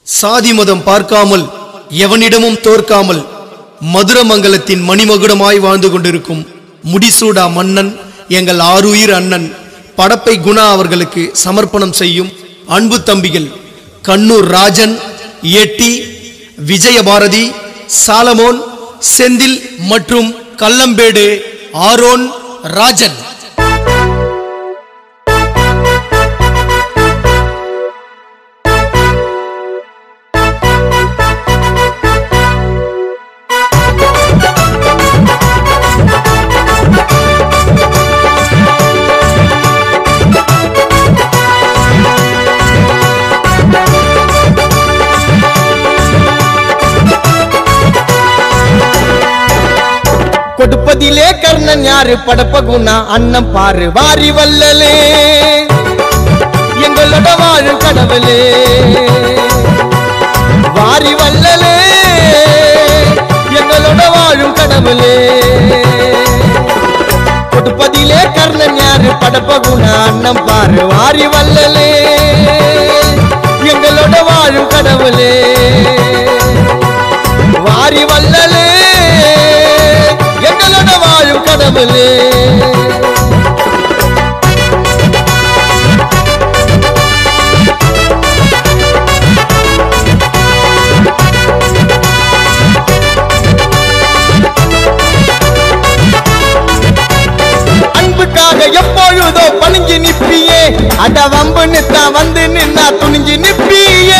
சாதி மதம் பார்க்காமல் எவனிடமும் தோற்காமல் மதுரமங்கலத்தின் மணிமகுடமாய் வாழ்ந்து கொண்டிருக்கும் முடிசூடா மன்னன் எங்கள் ஆருயிர் அண்ணன் படப்பை குணா அவர்களுக்கு சமர்ப்பணம் செய்யும் அன்பு தம்பிகள் கண்ணூர் ராஜன் எட்டி விஜயபாரதி சாலமோன் செந்தில் மற்றும் கல்லம்பேடு ஆரோன் ராஜன் கொடுப்பதிலே கர்ணன் யாரு படப்பகுணா அண்ணன் பாரு வாரி வல்லலே எங்களோட வாழும் கடவுளே வாரி வல்லலே எங்களோட வாழும் கடவுளே கொடுப்பதிலே கர்ணன் யாரு படப்பகுணா அண்ணன் பாரு வாரி வல்லலே எங்களோட வாழும் கடவுளே வாரி வல்லலே எங்களோட வாழும் கடவுளே அன்புக்காக எப்பொழுதோ பணிஞ்சு நிப்பியே அட வம்புன்னு தான் வந்து நின்னா துணிஞ்சு நிப்பியே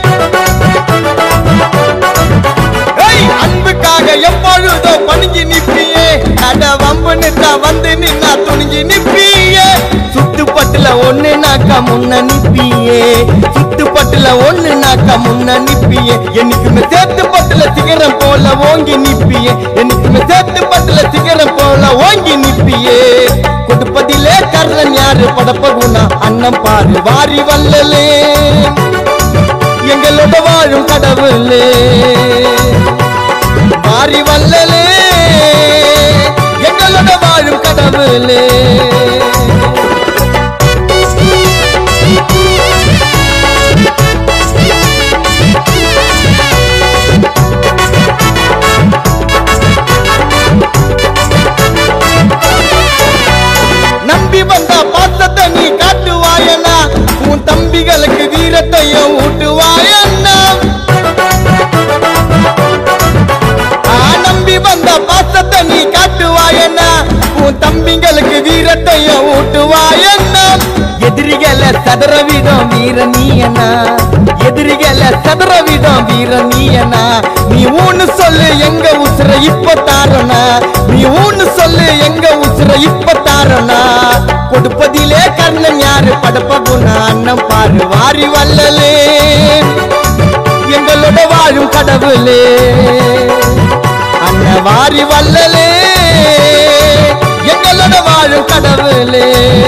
ஏய், அன்புக்காக எப்பொழுதோ பணிஞ்சு நிப்பியே அட வம்புன்னு தான் வந்து நின்னா துணிஞ்சு நிப்பியே சுத்துப்பட்டுல ஒண்ணு நாக்கா முன்ன நிப்பியே சுத்துப்பட்டுல ஒண்ணு நாக்கா முன்ன நிப்பியே என்னைக்குமே சேர்த்து பட்டுல சிகரம் போல ஓங்கி நிப்பியே என்னைக்குமே சேர்த்து பட்டுல சிகரம் போல ஓங்கி நிப்பியே கொடுப்பதிலே கர்ணன் யாரு படப்பகுணா அண்ணன் பாரு வாரி வல்லலே எங்களோட வாழும் கடவுளே வாரி வல்லலே எங்களோட வாழும் கடவுளே நம்பி வந்த பாசத்தை நீ காட்டுவாயனா உன் தம்பிகளுக்கு வீரத்தையும் ஊட்டுவாயண்ணா ஆ, நம்பி வந்த பாசத்தை நீ காட்டுவாயண்ணா உன் தம்பிங்களுக்கு வீரத்தையும் ஊட்டுவாயண்ணா எதிரிகளை சதற விடும் வீர நீயனா எதிரிகளை சதற விடும் வீர நீயனா நீ ஊன்னு சொல்லு எங்க உசுர இப்ப தாரணா நீ ஊன்னு சொல்லு எங்க உசுர இப்ப தாரணா கொடுப்பதிலே கண்ணன் யாரு படப்பகுணா அண்ணன் பாரு வாரி வல்லலே எங்களோட வாழும் கடவுளே அண்ணன் வாரி வல்லலே எங்களோட வாழும் கடவுளே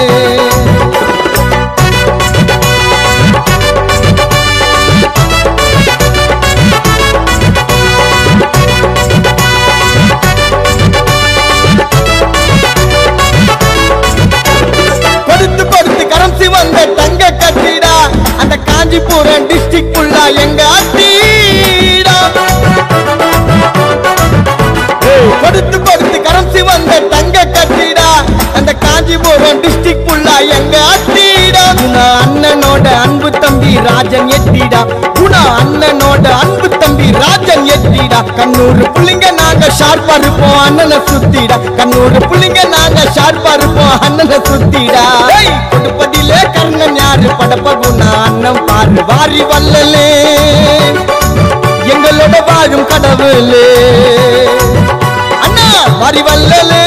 கொடுத்து கொடுத்து கரன்சி வந்த தங்க கட்டிடா அந்த காஞ்சிபுரம் டிஸ்ட்ரிக்ட் ஃபுல்லா எங்க அத்தீடா ஏய், கொடுத்து கொடுத்து கரன்சி வந்த தங்க கட்டிடா அந்த காஞ்சிபுரம் டிஸ்ட்ரிக்ட் ஃபுல்லா எங்க அத்தீடா குணா அண்ணனோட அன்பு தம்பி ராஜன் எட்டிடா குணா அண்ணனோட அன்பு தம்பி ராஜன் எட்டிடா கண்ணூர் புள்ளிங்க நாங்க ஷார்ப்பா இருப்போம் அண்ணனை சுத்திடா கண்ணூர் புள்ளிங்க நாங்க ஷார்ப்பா இருப்போம் அண்ணனை சுத்திடா ஏய், கொடுப்பதிலே கர்ணன் யாரு படப்பகுணா அண்ணன் பாரு வாரி வல்லலே எங்களோட வாழும் கடவுளே அண்ணா வாரி வல்லலே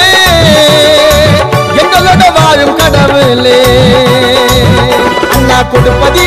எங்களோட வாழும் கடவுளே அண்ணா கொடுப்பதி